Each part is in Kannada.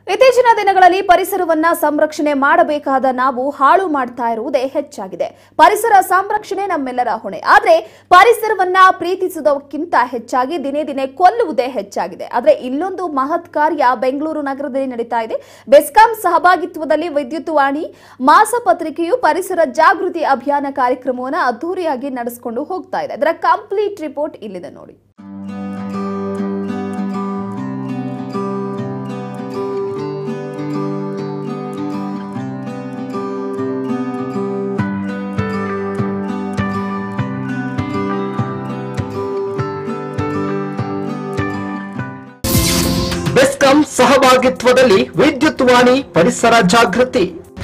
ಇತ್ತೀಚಿನ ದಿನಗಳಲ್ಲಿ ಪರಿಸರವನ್ನ ಸಂರಕ್ಷಣೆ ಮಾಡಬೇಕಾದ ನಾವು ಹಾಳು ಮಾಡ್ತಾ ಇರುವುದೇ ಹೆಚ್ಚಾಗಿದೆ ಪರಿಸರ ಸಂರಕ್ಷಣೆ ನಮ್ಮೆಲ್ಲರ ಹೊಣೆ ಆದ್ರೆ ಪರಿಸರವನ್ನ ಪ್ರೀತಿಸುವುದಕ್ಕಿಂತ ಹೆಚ್ಚಾಗಿ ದಿನೇ ದಿನೇ ಕೊಲ್ಲುವುದೇ ಹೆಚ್ಚಾಗಿದೆ ಆದ್ರೆ ಇಲ್ಲೊಂದು ಮಹತ್ ಕಾರ್ಯ ಬೆಂಗಳೂರು ನಗರದಲ್ಲಿ ನಡೀತಾ ಇದೆ ಬೆಸ್ಕಾಂ ಸಹಭಾಗಿತ್ವದಲ್ಲಿ ವಿದ್ಯುತ್ ವಾಣಿ ಮಾಸಪತ್ರಿಕೆಯು ಪರಿಸರ ಜಾಗೃತಿ ಅಭಿಯಾನ ಕಾರ್ಯಕ್ರಮವನ್ನು ಅದ್ದೂರಿಯಾಗಿ ನಡೆಸಿಕೊಂಡು ಹೋಗ್ತಾ ಇದೆ ಅದರ ಕಂಪ್ಲೀಟ್ ರಿಪೋರ್ಟ್ ಇಲ್ಲಿದೆ ನೋಡಿ ಬೆಸ್ಕಾಂ ಸಹಭಾಗಿತ್ವದಲ್ಲಿ ವಿದ್ಯುತ್ ವಾಣಿ ಪರಿಸರ ಜಾಗೃತಿ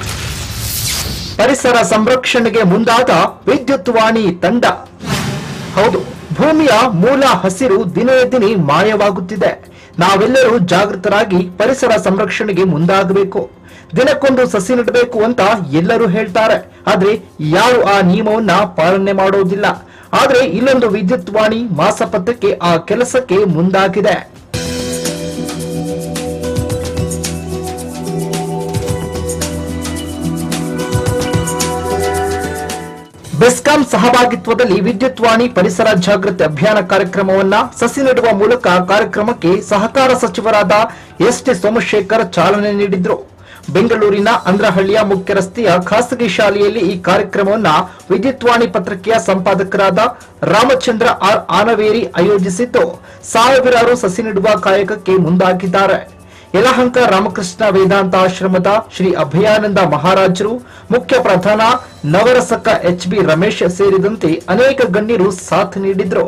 ಪರಿಸರ ಸಂರಕ್ಷಣೆಗೆ ಮುಂದಾದ ವಿದ್ಯುತ್ ವಾಣಿ ತಂಡ ಹೌದು ಭೂಮಿಯ ಮೂಲ ಹಸಿರು ದಿನೇ ದಿನೇ ಮಾಯವಾಗುತ್ತಿದೆ ನಾವೆಲ್ಲರೂ ಜಾಗೃತರಾಗಿ ಪರಿಸರ ಸಂರಕ್ಷಣೆಗೆ ಮುಂದಾಗಬೇಕು ದಿನಕ್ಕೊಂದು ಸಸಿ ನೆಡಬೇಕು ಅಂತ ಎಲ್ಲರೂ ಹೇಳ್ತಾರೆ ಆದ್ರೆ ಯಾರು ಆ ನಿಯಮವನ್ನ ಪಾಲನೆ ಮಾಡೋದಿಲ್ಲ ಆದ್ರೆ ಇಲ್ಲೊಂದು ವಿದ್ಯುತ್ ವಾಣಿ ಮಾಸಪತ್ರಕ್ಕೆ ಆ ಕೆಲಸಕ್ಕೆ ಮುಂದಾಗಿದೆ ಬೆಸ್ಕಾಂ ಸಹಭಾಗಿತ್ವದಲ್ಲಿ ವಿದ್ಯುತ್ ವಾಣಿ ಪರಿಸರ ಜಾಗೃತಿ ಅಭಿಯಾನ ಕಾರ್ಯಕ್ರಮವನ್ನ ಸಸಿ ನೆಡುವ ಮೂಲಕ ಕಾರ್ಯಕ್ರಮಕ್ಕೆ ಸಹಕಾರ ಸಚಿವರಾದ ಎಸ್ ಟಿ ಸೋಮಶೇಖರ್ ಚಾಲನೆ ನೀಡಿದ್ರು ಬೆಂಗಳೂರಿನ ಅಂದ್ರಹಳ್ಳಿಯ ಮುಖ್ಯ ರಸ್ತೆಯ ಖಾಸಗಿ ಶಾಲೆಯಲ್ಲಿ ಈ ಕಾರ್ಯಕ್ರಮವನ್ನ ವಿದ್ಯುತ್ ವಾಣಿ ಪತ್ರಿಕೆಯ ಸಂಪಾದಕರಾದ ರಾಮಚಂದ್ರ ಆರ್ ಆನವೇರಿ ಆಯೋಜಿಸಿದ್ದು ಸಾವಿರಾರು ಸಸಿ ನೆಡುವ ಕಾಯಕಕ್ಕೆ ಮುಂದಾಗಿದ್ದಾರೆ ಯಲಹಂಕ ರಾಮಕೃಷ್ಣ ವೇದಾಂತ ಆಶ್ರಮದ ಶ್ರೀ ಅಭಯಾನಂದ ಮಹಾರಾಜರು ಮುಖ್ಯ ಪ್ರಧಾನ ನವರಸಕ ಎಚ್ ಬಿ ರಮೇಶ್ ಸೇರಿದಂತೆ ಅನೇಕ ಗಣ್ಯರು ಸಾಥ್ ನೀಡಿದ್ರು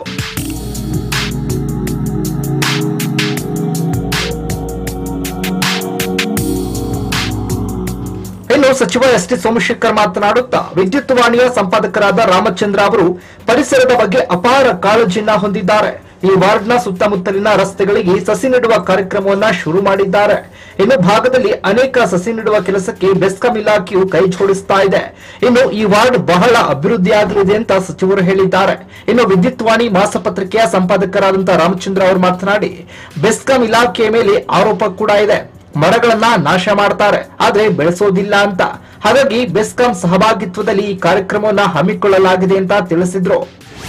ಇನ್ನು ಸಚಿವ ಎಸ್ ಟಿ ಸೋಮಶೇಖರ್ ಮಾತನಾಡುತ್ತಾ ವಿದ್ಯುತ್ ವಾಣಿಯ ಸಂಪಾದಕರಾದ ರಾಮಚಂದ್ರ ಅವರು ಪರಿಸರದ ಬಗ್ಗೆ ಅಪಾರ ಕಾಳಜಿಯನ್ನ ಹೊಂದಿದ್ದಾರೆ ಈ ವಾರ್ಡ್ನ ಸುತ್ತಮುತ್ತಲಿನ ರಸ್ತೆಗಳಿಗೆ ಸಸಿ ನೆಡುವ ಕಾರ್ಯಕ್ರಮವನ್ನ ಶುರು ಮಾಡಿದ್ದಾರೆ ಇನ್ನು ಭಾಗದಲ್ಲಿ ಅನೇಕ ಸಸಿ ನೆಡುವ ಕೆಲಸಕ್ಕೆ ಬೆಸ್ಕಾಂ ಇಲಾಖೆಯು ಕೈ ಜೋಡಿಸ್ತಾ ಇದೆ ಇನ್ನು ಈ ವಾರ್ಡ್ ಬಹಳ ಅಭಿವೃದ್ಧಿಯಾಗಲಿದೆ ಅಂತ ಸಚಿವರು ಹೇಳಿದ್ದಾರೆ ಇನ್ನು ವಿದ್ಯುತ್ ವಾಣಿ ಮಾಸಪತ್ರಿಕೆಯ ಸಂಪಾದಕರಾದಂತಹ ರಾಮಚಂದ್ರ ಅವರು ಮಾತನಾಡಿ ಬೆಸ್ಕಾಂ ಇಲಾಖೆಯ ಮೇಲೆ ಆರೋಪ ಕೂಡ ಇದೆ ಮರಗಳನ್ನ ನಾಶ ಮಾಡ್ತಾರೆ ಆದ್ರೆ ಬೆಳೆಸೋದಿಲ್ಲ ಅಂತ ಹಾಗಾಗಿ ಬೆಸ್ಕಾಂ ಸಹಭಾಗಿತ್ವದಲ್ಲಿ ಈ ಕಾರ್ಯಕ್ರಮವನ್ನ ಹಮ್ಮಿಕೊಳ್ಳಲಾಗಿದೆ ಅಂತ ತಿಳಿಸಿದ್ರು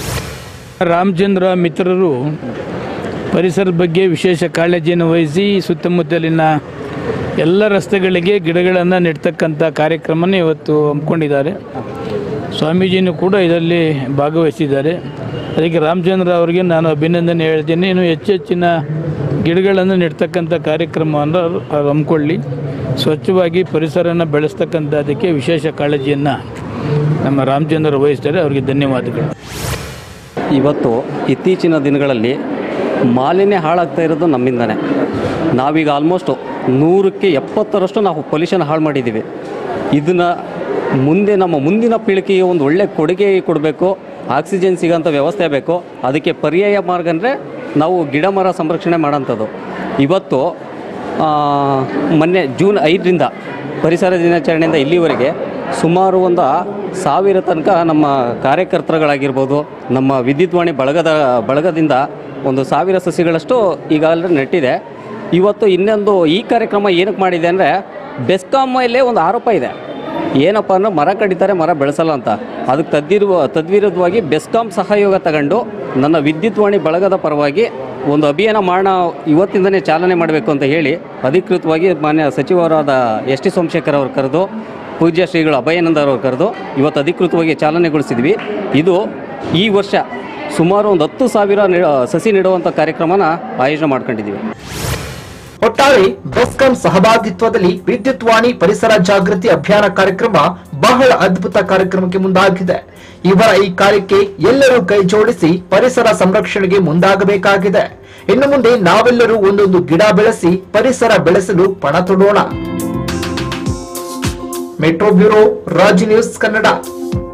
ರಾಮಚಂದ್ರ ಮಿತ್ರರು ಪರಿಸರದ ಬಗ್ಗೆ ವಿಶೇಷ ಕಾಳಜಿಯನ್ನು ವಹಿಸಿ ಸುತ್ತಮುತ್ತಲಿನ ಎಲ್ಲ ರಸ್ತೆಗಳಿಗೆ ಗಿಡಗಳನ್ನು ನೆಡ್ತಕ್ಕಂಥ ಕಾರ್ಯಕ್ರಮನ ಇವತ್ತು ಹಮ್ಮಿಕೊಂಡಿದ್ದಾರೆ ಸ್ವಾಮೀಜಿನೂ ಕೂಡ ಇದರಲ್ಲಿ ಭಾಗವಹಿಸಿದ್ದಾರೆ ಅದಕ್ಕೆ ರಾಮಚಂದ್ರ ಅವರಿಗೆ ನಾನು ಅಭಿನಂದನೆ ಹೇಳ್ತೀನಿ ಇನ್ನು ಹೆಚ್ಚು ಹೆಚ್ಚಿನ ಗಿಡಗಳನ್ನು ನೆಡ್ತಕ್ಕಂಥ ಕಾರ್ಯಕ್ರಮವನ್ನು ಅವ್ರು ಹಮ್ಮಿಕೊಳ್ಳಿ ಸ್ವಚ್ಛವಾಗಿ ಪರಿಸರನ ಬೆಳೆಸ್ತಕ್ಕಂಥದ್ದಕ್ಕೆ ವಿಶೇಷ ಕಾಳಜಿಯನ್ನು ನಮ್ಮ ರಾಮಚಂದ್ರ ವಹಿಸ್ತಾರೆ ಅವರಿಗೆ ಧನ್ಯವಾದಗಳು ಇವತ್ತು ಇತ್ತೀಚಿನ ದಿನಗಳಲ್ಲಿ ಮಾಲಿನ್ಯ ಹಾಳಾಗ್ತಾ ಇರೋದು ನಮ್ಮಿಂದನೇ ನಾವೀಗ ಆಲ್ಮೋಸ್ಟು ನೂರಕ್ಕೆ ಎಪ್ಪತ್ತರಷ್ಟು ನಾವು ಪೊಲ್ಯೂಷನ್ ಹಾಳು ಮಾಡಿದ್ದೀವಿ ಇದನ್ನು ಮುಂದೆ ನಮ್ಮ ಮುಂದಿನ ಪೀಳಿಗೆಗೆ ಒಂದು ಒಳ್ಳೆ ಕೊಡುಗೆ ಕೊಡಬೇಕು ಆಕ್ಸಿಜನ್ ಸಿಗೋಂಥ ವ್ಯವಸ್ಥೆ ಬೇಕು ಅದಕ್ಕೆ ಪರ್ಯಾಯ ಮಾರ್ಗ ಅಂದರೆ ನಾವು ಗಿಡ ಮರ ಸಂರಕ್ಷಣೆ ಮಾಡೋಂಥದ್ದು ಇವತ್ತು ಆ, ಮೊನ್ನೆ ಜೂನ್ ಐದರಿಂದ ಪರಿಸರ ದಿನಾಚರಣೆಯಿಂದ ಇಲ್ಲಿವರೆಗೆ ಸುಮಾರು ಒಂದು ಸಾವಿರ ತನಕ ನಮ್ಮ ಕಾರ್ಯಕರ್ತರುಗಳಾಗಿರ್ಬೋದು ನಮ್ಮ ವಿದ್ಯುತ್ವಾಣಿ ಬಳಗದ ಬಳಗದಿಂದ ಒಂದು ಸಾವಿರ ಸಸಿಗಳಷ್ಟು ಈಗಾಗಲೇ ನೆಟ್ಟಿದೆ ಇವತ್ತು ಇನ್ನೊಂದು ಈ ಕಾರ್ಯಕ್ರಮ ಏನಕ್ಕೆ ಮಾಡಿದೆ ಅಂದರೆ ಬೆಸ್ಕಾಂ ಮೇಲೆ ಒಂದು ಆರೋಪ ಇದೆ ಏನಪ್ಪ ಅಂದ್ರೆ ಮರ ಕಡಿತಾರೆ ಮರ ಬೆಳೆಸಲ್ಲ ಅಂತ ಅದಕ್ಕೆ ತದ್ದಿರುವ ತದ್ವಿರುದ್ಧವಾಗಿ ಬೆಸ್ಕಾಂ ಸಹಯೋಗ ತಗೊಂಡು ನನ್ನ ವಿದ್ಯುತ್ವಾಣಿ ಬಳಗದ ಪರವಾಗಿ ಒಂದು ಅಭಿಯಾನ ಮಾಡೋಣ ಇವತ್ತಿಂದನೇ ಚಾಲನೆ ಮಾಡಬೇಕು ಅಂತ ಹೇಳಿ ಅಧಿಕೃತವಾಗಿ ಮಾನ್ಯ ಸಚಿವರಾದ ಎಸ್ ಟಿ ಸೋಮಶೇಖರ್ ಅವರು ಕರೆದು ಪೂಜ್ಯ ಶ್ರೀಗಳು ಅಭಯಾನಂದ ಅವರು ಕರೆದು ಇವತ್ತು ಅಧಿಕೃತವಾಗಿ ಚಾಲನೆಗೊಳಿಸಿದ್ವಿ ಇದು ಈ ವರ್ಷ ಸುಮಾರು ಒಂದು ಹತ್ತು ಸಾವಿರ ನೆ- ಸಸಿ ನೆಡುವಂಥ ಕಾರ್ಯಕ್ರಮನ ಆಯೋಜನೆ ಮಾಡ್ಕೊಂಡಿದ್ದೀವಿ ಒಟ್ಟಾರೆ ಬೆಸ್ಕಾಂ ಸಹಭಾಗಿತ್ವದಲ್ಲಿ ವಿದ್ಯುತ್ ವಾಣಿ ಪರಿಸರ ಜಾಗೃತಿ ಅಭಿಯಾನ ಕಾರ್ಯಕ್ರಮ ಬಹಳ ಅದ್ಭುತ ಕಾರ್ಯಕ್ರಮಕ್ಕೆ ಮುಂದಾಗಿದೆ ಇವರ ಈ ಕಾರ್ಯಕ್ಕೆ ಎಲ್ಲರೂ ಕೈ ಜೋಡಿಸಿ ಪರಿಸರ ಸಂರಕ್ಷಣೆಗೆ ಮುಂದಾಗಬೇಕಾಗಿದೆ ಇನ್ನು ಮುಂದೆ ನಾವೆಲ್ಲರೂ ಒಂದೊಂದು ಗಿಡ ಬೆಳೆಸಿ ಪರಿಸರ ಬೆಳೆಸಲು ಪಣ ತೊಡೋಣ metro bureau Raj news Kannada